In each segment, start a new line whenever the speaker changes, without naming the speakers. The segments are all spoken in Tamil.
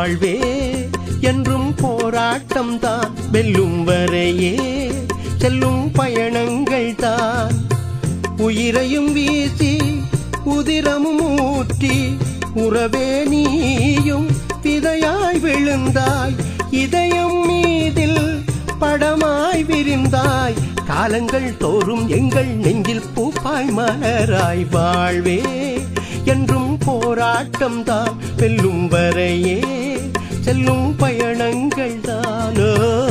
வாழ்வே என்றும் போராட்டம் தான் வெல்லும் வரையே செல்லும் பயணங்கள் தான் உயிரையும் வீசி உதிரமும் ஊற்றி உறவே நீயும் விதையாய் விழுந்தாய் இதயம் மீதில் படமாய் விரிந்தாய் காலங்கள் தோறும் எங்கள் நெஞ்சில் பூப்பாய் மலராய் வாழ்வே என்றும் போராட்டம் தான் வெல்லும் வரையே செல்லும் பயணங்கள் தானோ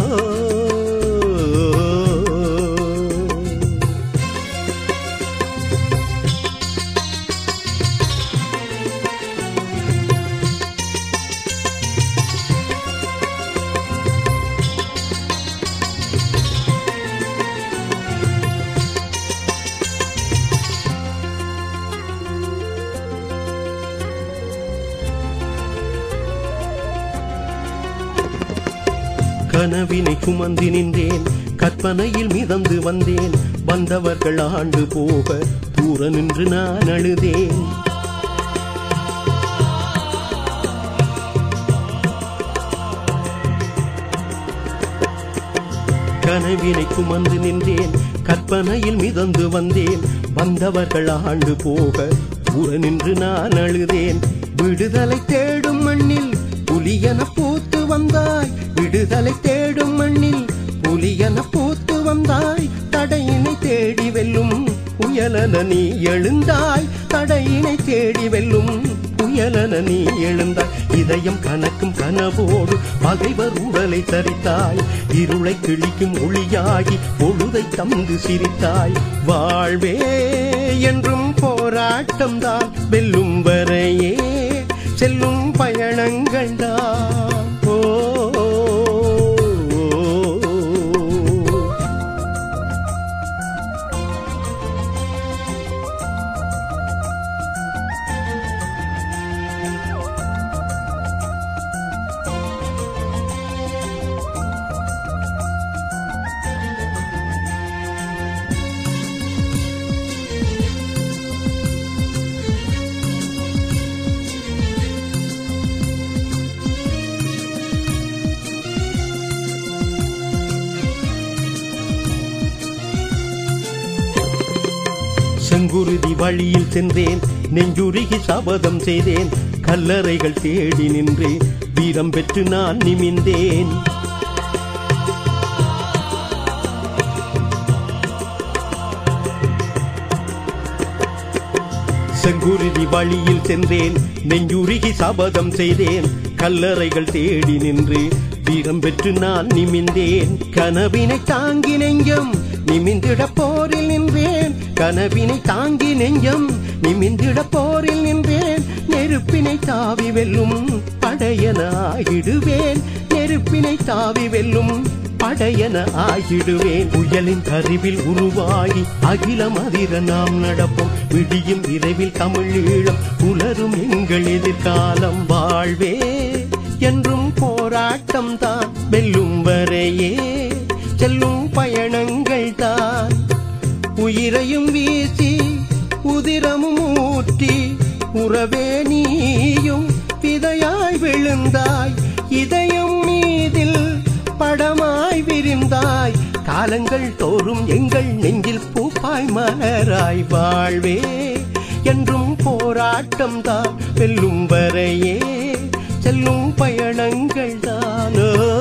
கனவினை சுமந்து நின்றேன் கற்பனையில் மிதந்து வந்தேன் வந்தவர்கள் ஆண்டு போக தூர நின்று நான் அழுதேன் கனவினை சுமந்து நின்றேன் கற்பனையில் மிதந்து வந்தேன் வந்தவர்கள் ஆண்டு போக தூர நின்று நான் அழுதேன் விடுதலை தேடும் மண்ணில் புலியன பூத்து வந்தாய் விடுதலை தேடும் மண்ணில் புலியன பூத்து வந்தாய் தடையினை தேடி வெல்லும் புயலன நீ எழுந்தாய் தடையினை தேடி வெல்லும் புயலன நீ எழுந்தாய் இதயம் கணக்கும் கனவோடு பகைவர் உடலை தரித்தாய் இருளை கிழிக்கும் ஒளியாகி பொழுதை தந்து சிரித்தாய் வாழ்வே என்றும் போராட்டம் தான் வெல்லும் வரையே செல்லும் பயணங்கள் தான் ஓ, ஓ, ஓ. செங்குருதி வழியில் சென்றேன் நெஞ்சுருகி சபதம் செய்தேன் கல்லறைகள் தேடி நின்றேன் வீரம் பெற்று நான் நிமிந்தேன் செங்குருதி வழியில் சென்றேன் நெஞ்சுருகி சபதம் செய்தேன் கல்லறைகள் தேடி நின்று வீரம் பெற்று நான் நிமிந்தேன் கனவினை தாங்கி நெஞ்சம் நிமிந்திட போரில் நின்றேன் கனவினை தாங்கி நெஞ்சம் நிமிந்திட போரில் நின்றேன் நெருப்பினை தாவி வெல்லும் படையன ஆகிடுவேன் நெருப்பினை தாவி வெல்லும் படையன ஆகிடுவேன் புயலின் கருவில் உருவாகி அகிலம் அதிர நாம் நடப்போம் விடியும் விரைவில் தமிழ் ஈழம் புலரும் எங்கள் எதிர்காலம் வாழ்வே என்றும் போராட்டம் தான் வெல்லும் வரையே செல்லும் பயணங்கள் தான் உயிரையும் வீசி உதிரமும் ஊற்றி உறவே நீயும் விதையாய் விழுந்தாய் இதயம் மீதில் படமாய் விரிந்தாய் காலங்கள் தோறும் எங்கள் நெஞ்சில் பூப்பாய் மலராய் வாழ்வே என்றும் போராட்டம் தான் வெல்லும் வரையே செல்லும் பயணங்கள் தானோ